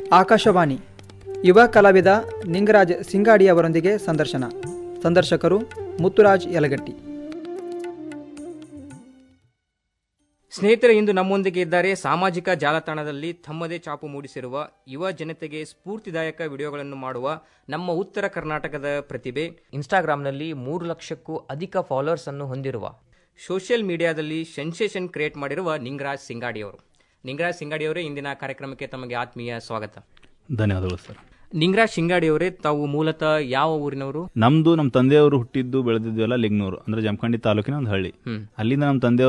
ಆಕಾಶವಾಣಿ ಯುವ ಕಲಾವಿದ ನಿಂಗರಾಜ್ ಸಿಂಗಾಡಿ ಅವರೊಂದಿಗೆ ಸಂದರ್ಶನ ಸಂದರ್ಶಕರು ಮುತ್ತುರಾಜ್ ಯಲಗಟ್ಟಿ ಸ್ನೇಹಿತರೆ ಇಂದು ನಮ್ಮೊಂದಿಗೆ ಇದ್ದಾರೆ ಸಾಮಾಜಿಕ ಜಾಲತಾಣದಲ್ಲಿ ತಮ್ಮದೇ ಚಾಪು ಮೂಡಿಸಿರುವ ಯುವ ಜನತೆಗೆ ಸ್ಫೂರ್ತಿದಾಯಕ ವಿಡಿಯೋಗಳನ್ನು ಮಾಡುವ ನಮ್ಮ ಉತ್ತರ ಕರ್ನಾಟಕದ ಪ್ರತಿಭೆ ಇನ್ಸ್ಟಾಗ್ರಾಂನಲ್ಲಿ ಮೂರು ಲಕ್ಷಕ್ಕೂ ಅಧಿಕ ಫಾಲೋವರ್ಸ್ ಅನ್ನು ಹೊಂದಿರುವ ಸೋಷಿಯಲ್ ಮೀಡಿಯಾದಲ್ಲಿ ಸೆನ್ಸೇಷನ್ ಕ್ರಿಯೇಟ್ ಮಾಡಿರುವ ನಿಂಗರಾಜ್ ಸಿಂಗಾಡಿ ಅವರು ನಿಂಗರಾಜ್ ಸಿಂಗಾಡಿ ಅವರೇ ಇಂದಿನ ಕಾರ್ಯಕ್ರಮಕ್ಕೆ ತಮಗೆ ಆತ್ಮೀಯ ಸ್ವಾಗತ ಧನ್ಯವಾದಗಳು ಸರ್ ನಿಂಗರಾಜ್ ಸಿಂಗಾಡಿ ಅವರೇ ತಾವು ಮೂಲತಃ ಯಾವ ಊರಿನವರು ನಮ್ದು ನಮ್ಮ ತಂದೆಯವರು ಹುಟ್ಟಿದ್ದು ಬೆಳೆದಿದ್ದು ಎಲ್ಲ ಲಿಂಗ್ನೂರು ಅಂದ್ರೆ ಜಮಖಂಡಿ ತಾಲೂಕಿನ ಒಂದು ಹಳ್ಳಿ ಹ್ಮ್. ಅಲ್ಲಿಂದ ನಮ್ಮ ತಂದೆಯವರು